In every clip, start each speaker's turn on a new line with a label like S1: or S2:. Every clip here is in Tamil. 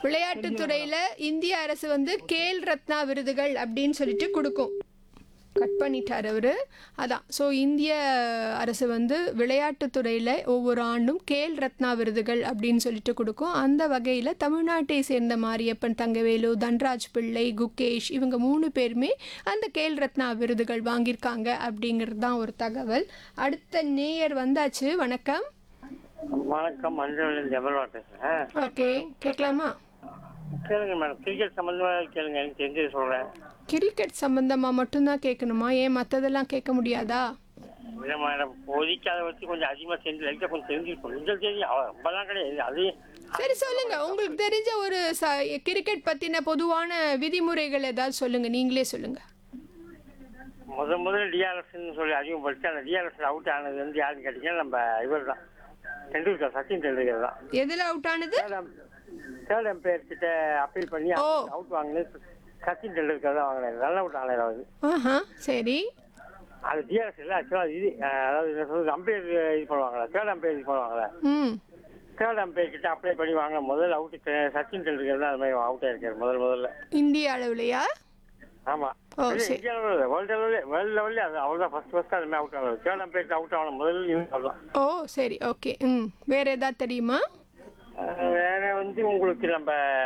S1: விளையாட்டுத் துறையில இந்திய அரசு வந்து கேல் ரத்னா விருதுகள் அப்படின்னு சொல்லிட்டு கொடுக்கும் கட் பண்ணிட்டார் அவர் அதான் ஸோ இந்திய அரசு வந்து விளையாட்டுத் துறையில் ஒவ்வொரு ஆண்டும் கேல் ரத்னா விருதுகள் அப்படின்னு சொல்லிட்டு கொடுக்கும் அந்த வகையில் தமிழ்நாட்டை சேர்ந்த மாரியப்பன் தங்கவேலு தன்ராஜ் பிள்ளை குகேஷ் இவங்க மூணு பேருமே அந்த கேல் ரத்னா விருதுகள் வாங்கியிருக்காங்க அப்படிங்கிறது தான் ஒரு தகவல் அடுத்த நேயர் வந்தாச்சு வணக்கம்
S2: வணக்கம் மஞ்சள் ஜெபர்வா பேசுறேன்
S1: ஓகே கேட்கலாமா
S2: கேளுங்க மேடம் கிரிக்கெட் சம்பந்தமா கேளுங்க எனக்கு தெரிஞ்சது சொல்றேன்
S1: கிரிக்கெட் சம்பந்தமாக மட்டும்தான் கேட்கணுமா ஏன் மற்றதெல்லாம் கேட்க முடியாதா
S2: இல்லை மேடம் இப்போதைக்கு அதை வச்சு கொஞ்சம் அதிகமாக செஞ்சு லைட்டாக கொஞ்சம் தெரிஞ்சுருக்கோம் கொஞ்சம் தெரியும் அவ- ரொம்பலாம் கிடையாது அது
S1: சரி சொல்லுங்க உங்களுக்கு தெரிஞ்ச ஒரு ச கிரிக்கெட் பத்தின பொதுவான விதிமுறைகள் ஏதாவது சொல்லுங்க நீங்களே சொல்லுங்க
S2: முத முதல்ல டிஆர்எஸ்ன்னு சொல்லி அதிகப்படுத்தி அந்த டிஆர்எஸ் அவுட் ஆனது வந்து யாருன்னு கேட்டீங்கன்னா நம்ம இவர் தான் டெண்டுல்கர் சச்சின் டெண்டுல்கர் தான்
S1: எதுல அவுட் ஆனது
S2: தேர்ட் எம்பையர் கிட்ட அப்பீல் பண்ணி
S1: ஓ.
S2: அவுட் வாங்கினது சச்சின் டெண்டுல்கர் தான் வாங்கினாரு ரன் அவுட் ஆனார் அவர்
S1: ஆஹா சரி
S2: அது டிஆர்எஸ் இல்லை ஆக்சுவலாக இது அஹ், அதாவது என்ன சொல்றது அம்பையர் இது பண்ணுவாங்களா தேர்ட் அம்பையர் இது பண்ணுவாங்களா
S1: ம்
S2: தேர்ட் அம்பையர் கிட்ட அப்ளை பண்ணி வாங்க முதல் அவுட் சச்சின் டெண்டுல்கர் தான் அது மாதிரி அவுட் ஆயிருக்காரு முதல் முதல்ல
S1: இந்திய அளவுலையா
S2: ஆமா
S1: ஓ,
S2: இல்ல,
S1: சரி.
S2: இந்தியா லெவலில் வேர்ல்டு லெவலில் வேர்ல்டு லெவலில் அது அவர் தான் ஃபர்ஸ்ட் ஃபர்ஸ்ட் அது மாதிரி அவுட் ஆனது தேர்ட் அம்பையர் அவுட் ஆகணும் முதல் இவர் தான்
S1: ஓ சரி ஓகே ம் வேற ஏதாவது தெரியுமா
S2: அஹ், வேற வந்து உங்களுக்கு நம்ம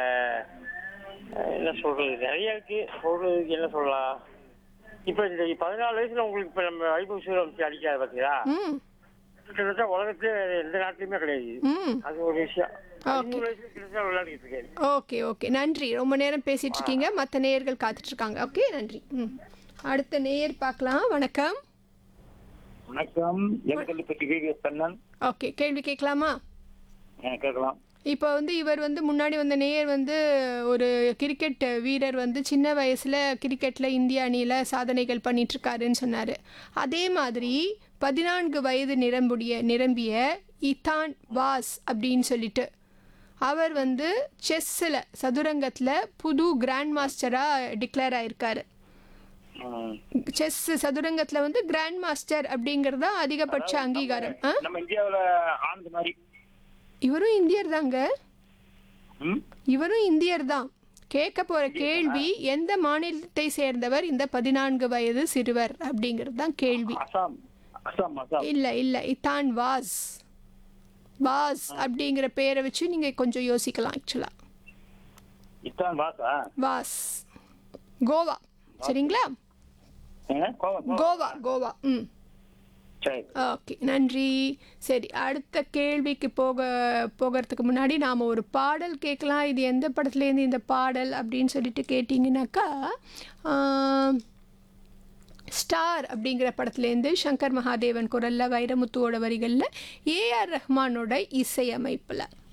S2: அஹ், என்ன சொல்றது நிறைய இருக்கு சொல்றதுக்கு என்ன சொல்லலாம் இப்ப இந்த பதினாலு வயசுல உங்களுக்கு இப்ப நம்ம வைபவ் சூரியவம்சி அடிக்காது பாத்தீங்களா
S1: ம்
S2: கிட்டத்தட்ட உலகத்துல எந்த நாட்டிலுமே கிடையாது
S1: ம்
S2: அது ஒரு விஷயம் பதிமூணு வயசுல கிட்டத்தட்ட விளையாடிட்டு இருக்காரு
S1: ஓகே ஓகே நன்றி ரொம்ப நேரம் பேசிட்டு இருக்கீங்க மற்ற நேயர்கள் காத்துட்டு இருக்காங்க ஓகே நன்றி ம் அடுத்த நேயர் பார்க்கலாம் வணக்கம்
S3: வணக்கம் எங்கல்லிப்பட்டி விவிஎஸ் கண்ணன்
S1: ஓகே கேள்வி கேட்கலாமா
S3: அஹ் கேட்கலாம்
S1: இப்போ வந்து இவர் வந்து முன்னாடி வந்த நேயர் வந்து ஒரு கிரிக்கெட் வீரர் வந்து சின்ன வயசில் கிரிக்கெட்டில் இந்திய அணியில் சாதனைகள் பண்ணிட்டு இருக்காருன்னு சொன்னார் அதே மாதிரி பதினான்கு வயது நிரம்புடைய நிரம்பிய இதான் வாஸ் அப்படின்னு சொல்லிட்டு அவர் வந்து செஸ்ஸில் சதுரங்கத்தில் புது கிராண்ட் மாஸ்டராக டிக்ளேர் ஆயிருக்காரு
S3: ம்.
S1: செஸ் சதுரங்கத்தில் வந்து கிராண்ட் மாஸ்டர் அப்படிங்கிறது தான் அதிகபட்ச அங்கீகாரம் ஆ
S3: நம்ம இந்தியாவுல ஆனந்த் மாதிரி
S1: இவரும் இந்தியர் தாங்க
S3: ம்?
S1: இவரும் இந்தியர் தான் கேட்க போற கேள்வி எந்த மாநிலத்தை சேர்ந்தவர் இந்த பதினான்கு வயது சிறுவர் அப்படிங்கிறது தான் கேள்வி
S3: அசாம் அசாம் அசாம்
S1: இல்ல இல்ல இதான் வாஸ் வாஸ் அப்படிங்கிற பேரை வச்சு நீங்க கொஞ்சம் யோசிக்கலாம் ஆக்சுவலா
S3: இத்தான் வாசா
S1: வாஸ் கோவா சரிங்களா
S3: ஏங்க? கோவா, கோவா.
S1: கோவா கோவா ம்
S3: சரி
S1: ஓகே நன்றி சரி அடுத்த கேள்விக்கு போக போகிறதுக்கு முன்னாடி நாம் ஒரு பாடல் கேட்கலாம் இது எந்த படத்துலேருந்து இந்த பாடல் அப்படின்னு சொல்லிட்டு கேட்டிங்கனாக்கா ஆம், ஸ்டார் அப்படிங்கிற படத்துலேருந்து சங்கர் மகாதேவன் குரலில் வைரமுத்துவோட வரிகளில் ஏஆர் ரஹ்மானோட இசையமைப்பில்